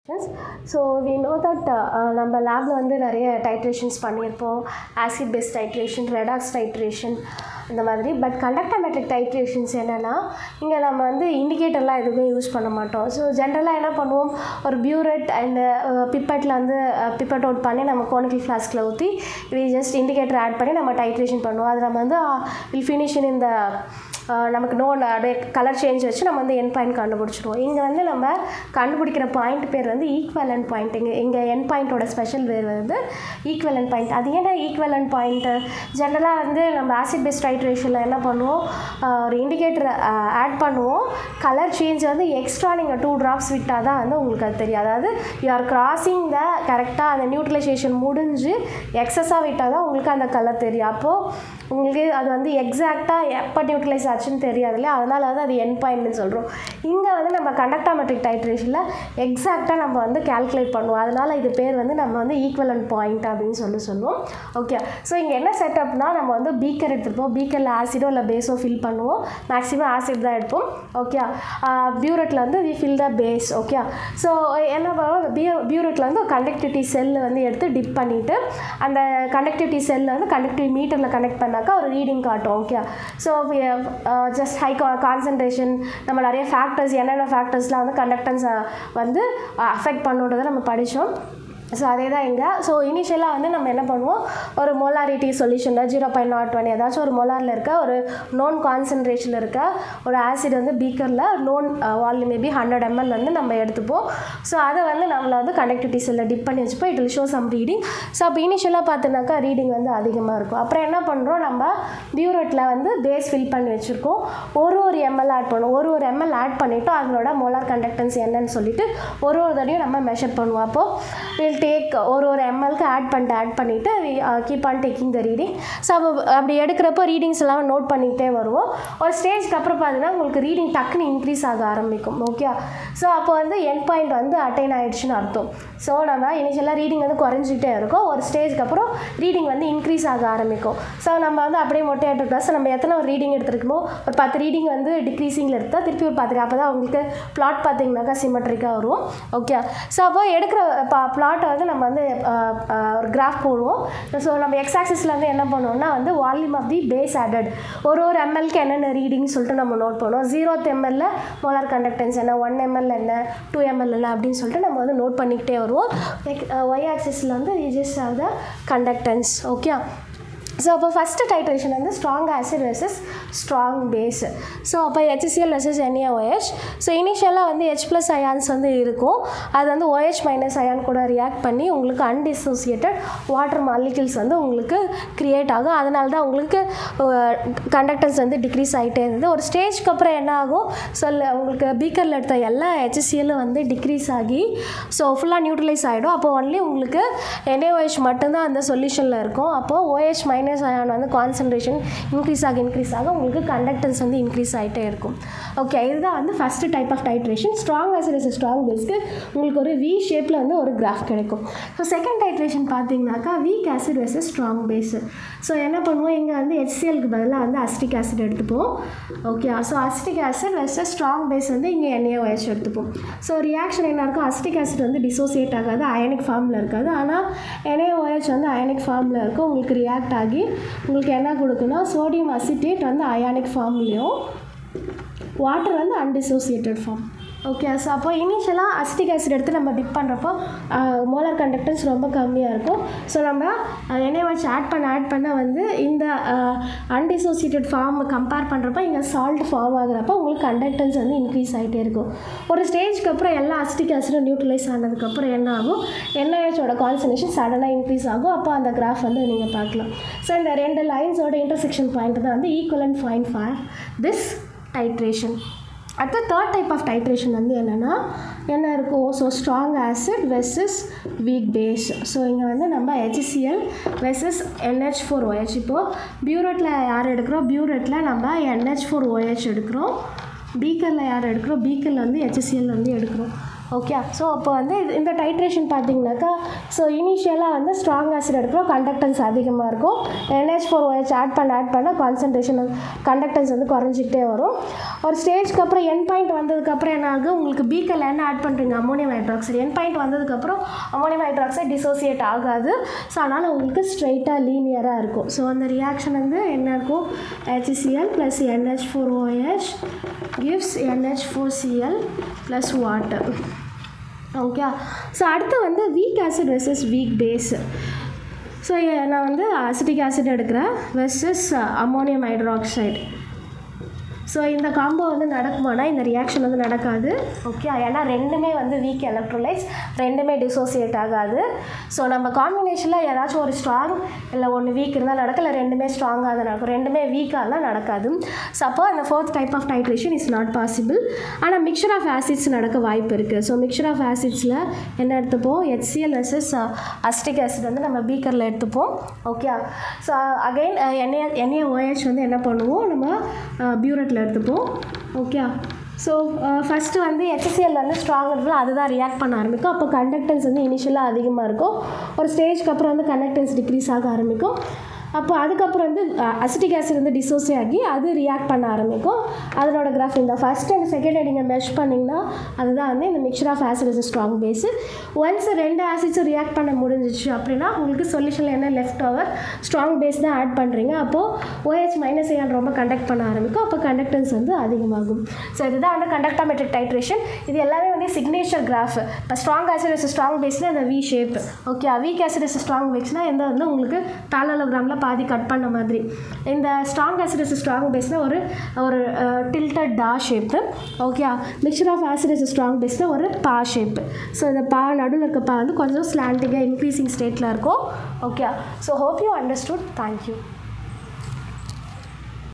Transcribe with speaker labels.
Speaker 1: so we know that நம்ம லேபில் வந்து நிறைய டைட்ரேஷன்ஸ் பண்ணியிருப்போம் acid base titration redox titration இந்த மாதிரி பட் கண்டக்டோமெட்ரிக் டைட்ரேஷன்ஸ் என்னென்னா இங்கே நம்ம வந்து இண்டிகேட்டர்லாம் எதுவுமே யூஸ் பண்ண மாட்டோம் ஸோ ஜென்ரலாக என்ன பண்ணுவோம் ஒரு பியூரெட் அண்டு பிப்பட்டில் வந்து பிப்பட் அவுட் பண்ணி நம்ம கோனிக்கல் ஃப்ளாஸ்கில் ஊற்றி வி ஜஸ்ட் இண்டிகேட்டர் ஆட் பண்ணி நம்ம டைட்ரேஷன் பண்ணுவோம் அது நம்ம வந்து வில் ஃபினிஷ் இன் இந்த நமக்கு நோ அப்படியே கலர் சேஞ்ச் வச்சு நம்ம வந்து என் பாயிண்ட் கண்டுபிடிச்சிடுவோம் இங்கே வந்து நம்ம கண்டுபிடிக்கிற பாயிண்ட் பேர் வந்து ஈக்குவலன் பாயிண்ட் இங்கே இங்கே என் பாயிண்ட்டோட ஸ்பெஷல் பேர் வந்து ஈக்குவலன் பாயிண்ட் அது ஏன்னா ஈக்குவலன் பாயிண்ட்டு ஜென்ரலாக வந்து நம்ம ஆசிட் பேஸ்ட் டைட்ரேஷனில் என்ன பண்ணுவோம் ஒரு இண்டிகேட்டர் ஆட் பண்ணுவோம் கலர் சேஞ்ச் வந்து எக்ஸ்ட்ரா நீங்கள் டூ ட்ராப்ஸ் விட்டால் தான் வந்து உங்களுக்கு அது தெரியும் அதாவது யூ ஆர் கிராசிங் த கரெக்டாக அந்த நியூட்ரலைசேஷன் முடிஞ்சு எக்ஸஸாக விட்டால் தான் உங்களுக்கு அந்த கலர் தெரியும் அப்போது உங்களுக்கு அது வந்து எக்ஸாக்டாக எப்போ நியூட்ரலைஸ் ஆச்சுன்னு தெரியாது இல்லையா அதனால் வந்து அது என் பாயிண்ட்னு சொல்கிறோம் இங்கே வந்து நம்ம கண்டக்டாமெட்ரிக் டைட்ரேஷனில் எக்ஸாக்டாக நம்ம வந்து கால்குலேட் பண்ணுவோம் அதனால் இது பேர் வந்து நம்ம வந்து ஈக்குவலன் பாயிண்ட் அப்படின்னு சொல்லி சொல்லுவோம் ஓகே ஸோ இங்கே என்ன செட்டப்னா நம்ம வந்து பீக்கர் எடுத்துருப்போம் பீக்கரில் ஆசிடோ இல்லை பேஸோ ஃபில் பண்ணுவோம் மேக்ஸிமம் ஆசிட் தான் எடுப்போம் ஓகே பியூரெட்டில் வந்து we fill the base okay so என்ன பண்ணுவோம் பியூ பியூரெட்டில் வந்து கண்டக்டிவிட்டி செல்லு வந்து எடுத்து டிப் பண்ணிவிட்டு அந்த கண்டக்டிவிட்டி செல்லில் வந்து கண்டக்டிவிட்டி மீட்டரில் கனெக்ட் பண்ணாக்கா ஒரு ரீடிங் காட்டும் okay so just high concentration நம்ம நிறைய ஃபேக்டர்ஸ் என்னென்ன ஃபேக்டர்ஸ்லாம் வந்து கண்டக்டன்ஸை வந்து அஃபெக்ட் பண்ணுன்றதை நம்ம படித்தோம் ஸோ அதே தான் இங்கே ஸோ இனிஷியலாக வந்து நம்ம என்ன பண்ணுவோம் ஒரு மோலாரிட்டி சொல்யூஷனில் ஜீரோ பாயிண்ட் நாட் ஒன் ஏதாச்சும் ஒரு மோலாரில் இருக்க ஒரு நோன் கான்சன்ட்ரேஷனில் இருக்க ஒரு ஆசிட் வந்து பீக்கரில் known volume maybe hundred ml வந்து நம்ம எடுத்துப்போம் ஸோ அதை வந்து நம்மளை வந்து கண்டக்டிவிட்டி செல்லில் டிப் பண்ணி வச்சுப்போம் it will show some reading so அப்போ இனிஷியலாக பார்த்தோன்னாக்கா ரீடிங் வந்து அதிகமாக இருக்கும் அப்புறம் என்ன பண்ணுறோம் நம்ம பியூரெட்டில் வந்து பேஸ் ஃபில் பண்ணி வச்சுருக்கோம் ஒரு ஒரு எம்எல் ஆட் பண்ணுவோம் ஒரு ஒரு எம்எல் ஆட் பண்ணிவிட்டு அதனோட மோலார் கண்டக்டன்ஸ் என்னன்னு சொல்லிட்டு ஒரு ஒரு தடையும் நம்ம மெஷர் பண்ணுவோம் அப்போது வில் டேக் ஒரு ஒரு எம்எல்க்கு ஆட் பண்ணிட்டு ஆட் பண்ணிவிட்டு keep on taking the reading so அப்போ அப்படி எடுக்கிறப்போ ரீடிங்ஸ் எல்லாம் நோட் பண்ணிக்கிட்டே வருவோம் ஒரு ஸ்டேஜ்க்கு அப்புறம் பார்த்தீங்கன்னா உங்களுக்கு ரீடிங் டக்குன்னு இன்க்ரீஸ் ஆக ஆரம்பிக்கும் ஓகே ஸோ அப்போ வந்து என் பாயிண்ட் வந்து அட்டைன் ஆகிடுச்சுன்னு அர்த்தம் ஸோ நம்ம இனிஷியலாக ரீடிங் வந்து குறைஞ்சிக்கிட்டே இருக்கும் ஒரு ஸ்டேஜ்க்கு அப்புறம் ரீடிங் வந்து இன்க்ரீஸ் ஆக ஆரம்பிக்கும் ஸோ நம்ம வந்து அப்படியே மொட்டையாட்டு ப்ளஸ் நம்ம எத்தனை ஒரு ரீடிங் எடுத்துருக்கோமோ ஒரு பத்து ரீடிங் வந்து டிக்ரீஸிங்கில் எடுத்தால் திருப்பி ஒரு பத்து அப்போ தான் உங்களுக்கு பிளாட் பார்த்தீங்கன்னாக்கா சிமெட்ரிக்காக வரும் ஓகே ஸோ அப்போ எடுக்கிற பிளாட்டை வந்து நம்ம வந்து ஒரு கிராஃப் போடுவோம் ஸோ நம்ம எக்ஸ் ஆக்சிஸில் வந்து என்ன பண்ணுவோம்னா வந்து volume of the base added ஒரு ஒரு எம்எல்க்கு என்னென்ன ரீடிங் சொல்லிட்டு நம்ம நோட் பண்ணுவோம் ஜீரோத் எம்எல்ல மோலார் கண்டக்டன்ஸ் என்ன ஒன் எம்எல் என்ன டூ எம்எல் என்ன அப்படின்னு சொல்லிட்டு நம்ம வந்து நோட் பண்ணிக்கிட்டே வருவோம் ஒய் ஆக்சிஸில் வந்து just of the conductance okay so அப்போ ஃபஸ்ட்டு டைட்ரேஷன் வந்து strong acid versus strong base so அப்போ ஹெச்சிசிஎல் வெர்சஸ் என்ஏஓஹெச் ஸோ இனிஷியலாக வந்து ஹெச் ப்ளஸ் அயான்ஸ் வந்து இருக்கும் அது வந்து OH மைனஸ் அயான் கூட ரியாக்ட் பண்ணி உங்களுக்கு அன்டிசோசியேட்டட் வாட்டர் மாலிகிள்ஸ் வந்து உங்களுக்கு க்ரியேட் ஆகும் அதனால தான் உங்களுக்கு கண்டக்டன்ஸ் வந்து டிக்ரீஸ் ஆகிட்டே இருந்தது ஒரு ஸ்டேஜ்க்கு அப்புறம் என்ன ஆகும் சொல்ல உங்களுக்கு பீக்கரில் எடுத்த எல்லா ஹெச்சிசிஎல்லும் வந்து டிக்ரீஸ் ஆகி ஸோ ஃபுல்லாக நியூட்ரலைஸ் ஆகிடும் அப்போ ஒன்லி உங்களுக்கு என்ஏஓஹெச் மட்டும்தான் அந்த சொல்யூஷனில் இருக்கும் அப்போது OH மைனஸ் மைனஸ் அயான் வந்து கான்சன்ட்ரேஷன் இன்க்ரீஸ் ஆக இன்க்ரீஸ் ஆக உங்களுக்கு கண்டக்டன்ஸ் வந்து இன்க்ரீஸ் ஆகிட்டே இருக்கும் ஓகே இதுதான் வந்து first type of titration strong acid strong பேஸ்க்கு உங்களுக்கு ஒரு வி ஷேப்பில் வந்து ஒரு கிராஃப் கிடைக்கும் ஸோ செகண்ட் டைட்ரேஷன் பார்த்தீங்கன்னாக்கா weak acid versus strong base so என்ன பண்ணுவோம் இங்கே வந்து ஹெச்சிஎலுக்கு பதிலாக வந்து அஸ்டிக் ஆசிட் எடுத்துப்போம் okay so acetic acid versus strong base வந்து இங்கே என்ஏஓஹெச் எடுத்துப்போம் ஸோ ரியாக்ஷன் என்ன இருக்கும் அஸ்டிக் ஆசிட் வந்து டிசோசியேட் ஆகாது அயனிக் ஃபார்மில் இருக்காது ஆனால் என்ஏஓஹெச் வந்து அயனிக் ஃபார்மில் இருக்கும் உங்களுக்கு ரியாக்ட் ஆகி உங்களுக்கு என்ன கொடுக்குன்னா சோடியம் அசிட்டேட் வந்து அயானிக் ஃபார்ம்லேயும் வாட்டர் வந்து அன்டிசோசியேட்டட் ஃபார்ம் ஓகே ஸோ அப்போ இனிஷியலாக அசிட்டிக் ஆசிட் எடுத்து நம்ம டிப் பண்ணுறப்போ மோலார் கண்டக்டன்ஸ் ரொம்ப கம்மியாக இருக்கும் ஸோ நம்ம எண்ணெய் வச்சு ஆட் பண்ண ஆட் பண்ண வந்து இந்த அன்டிசோசியேட்டட் ஃபார்ம் கம்பேர் பண்ணுறப்போ இங்கே சால்ட் ஃபார்ம் ஆகுறப்போ உங்களுக்கு கண்டக்டன்ஸ் வந்து இன்க்ரீஸ் ஆகிட்டே இருக்கும் ஒரு ஸ்டேஜ்க்கு அப்புறம் எல்லா அசிட்டிக் ஆசிடும் நியூட்ரலைஸ் ஆனதுக்கப்புறம் என்ன ஆகும் என்ஐஹெச்சோட கான்சன்ட்ரேஷன் சடனாக இன்க்ரீஸ் ஆகும் அப்போ அந்த கிராஃப் வந்து நீங்கள் பார்க்கலாம் ஸோ இந்த ரெண்டு லைன்ஸோட இன்டர்செக்ஷன் பாயிண்ட் தான் வந்து equivalent point for this titration அடுத்த தேர்ட் டைப் ஆஃப் டைட்ரேஷன் வந்து என்னென்னா என்ன இருக்கும் so strong acid versus weak base so இங்கே வந்து நம்ம HCl versus NH four OH இப்போது பியூரெட்டில் யார் எடுக்கிறோம் பியூரெட்டில் நம்ம என்ஹெச் ஃபோர் OH எடுக்கிறோம் பீக்கரில் யார் எடுக்கிறோம் பீக்கரில் வந்து ஹெச்சிசிஎல் வந்து எடுக்கிறோம் ஓகே ஸோ அப்போ வந்து இது- இந்த டைட்ரேஷன் பார்த்தீங்கன்னாக்கா ஸோ இனிஷியலாக வந்து ஸ்ட்ராங் ஆசிட் எடுக்கிறோம் கண்டக்டன்ஸ் அதிகமாக இருக்கும் என்ஹெச் ஃபோர் OH ஆட் பண்ண ஆட் பண்ண கான்சன்ட்ரேஷன் கண்டக்டன்ஸ் வந்து குறைஞ்சிக்கிட்டே வரும் ஒரு ஸ்டேஜ்க்கு அப்புறம் என் பாயிண்ட் வந்ததுக்கப்புறம் என்ன ஆகும் உங்களுக்கு பீக்கரில் என்ன ஆட் பண்ணுறீங்க அமோனியம் ஹைட்ராக்சைடு என் பாயிண்ட் வந்ததுக்கப்புறம் அமோனியம் ஹைட்ராக்சைடு டிசோசியேட் ஆகாது ஸோ அதனால் உங்களுக்கு ஸ்ட்ரைட்டாக லீனியராக இருக்கும் ஸோ அந்த ரியாக்ஷன் வந்து என்ன இருக்கும் HCl plus NH four OH gives NH4Cl plus water okay so அடுத்து வந்து weak acid versus weak base so நான் வந்து அசிட்டிக் ஆசிட் எடுக்கிறேன் வெர்சஸ் அமோனியம் ஹைட்ராக்சைடு ஸோ இந்த காம்போ வந்து நடக்குமானா இந்த ரியாக்ஷன் வந்து நடக்காது ஓகே ஏன்னா ரெண்டுமே வந்து வீக் எலக்ட்ரோலைட்ஸ் ரெண்டுமே டிசோசியேட் ஆகாது ஸோ நம்ம காம்பினேஷனில் ஏதாச்சும் ஒரு ஸ்ட்ராங் இல்லை ஒன்று வீக் இருந்தால் நடக்கும் இல்லை ரெண்டுமே ஸ்ட்ராங்காக தான் நடக்கும் ரெண்டுமே வீக்காக இருந்தால் நடக்காது ஸோ அப்போ அந்த fourth type of titration is not possible ஆனால் மிக்சர் ஆஃப் ஆசிட்ஸ் நடக்க வாய்ப்பு இருக்குது ஸோ மிக்சர் ஆஃப் ஆசிட்ஸில் என்ன எடுத்துப்போம் HCl வெர்சஸ் அஸ்டிக் ஆசிட் வந்து நம்ம பீக்கரில் எடுத்துப்போம் okay so again NA NA OH வந்து என்ன பண்ணுவோம் நம்ம பியூரட்டில் எடுத்துப்போம் ஓகே ஸோ ஃபஸ்ட்டு வந்து HCl வந்து ஸ்ட்ராங் இருக்குல்ல அதுதான் ரியாக்ட் பண்ண ஆரம்பிக்கும் அப்போ கண்டக்டன்ஸ் வந்து இனிஷியலாக அதிகமாக இருக்கும் ஒரு ஸ்டேஜ்க்கு அப்புறம் வந்து கண்டக்டன்ஸ் டிக்ரீஸ் ஆக ஆரம்பிக்கும் அப்போ அதுக்கப்புறம் வந்து அசிட்டிக் ஆசிட் வந்து டிசோசி ஆகி அது ரியாக்ட் பண்ண ஆரம்பிக்கும் அதனோட கிராஃப் இந்த ஃபஸ்ட் அண்ட் செகண்ட் நீங்கள் மெஷ் பண்ணிங்கன்னா அதுதான் வந்து இந்த mixture of acid is strong base once ரெண்டு ஆசிட்ஸும் ரியாக்ட் பண்ண முடிஞ்சிச்சு அப்படின்னா உங்களுக்கு சொல்யூஷனில் என்ன லெஃப்ட் ஓவர் ஸ்ட்ராங் பேஸ் தான் ஆட் பண்ணுறீங்க அப்போது OH மைனஸ் ஏன் ரொம்ப கண்டக்ட் பண்ண ஆரம்பிக்கும் அப்போ கண்டக்டன்ஸ் வந்து அதிகமாகும் ஸோ இதுதான் வந்து கண்டக்டாமெட்ரிக் டைட்ரேஷன் இது எல்லாமே வந்து சிக்னேச்சர் கிராஃப் இப்போ ஸ்ட்ராங் ஆசிட் இஸ் ஸ்ட்ராங் பேஸ்னால் அந்த V shape okay weak acid is strong பேஸ்னால் எந்த வந்து உங்களுக்கு பேலோகிராமில் பாதி கட் பண்ண மாதிரி இந்த ஸ்ட்ராங் ஆசிட் இஸ் ஸ்ட்ராங் பேஸ்னால் ஒரு ஒரு டில்டட் டா shape okay mixture of acid is strong பேஸ்னால் ஒரு பா ஷேப்பு ஸோ இந்த பா நடுவில் இருக்க பா வந்து கொஞ்சம் ஸ்லாண்டிங்காக இன்க்ரீசிங் ஸ்டேட்டில் இருக்கும் okay so hope you understood thank you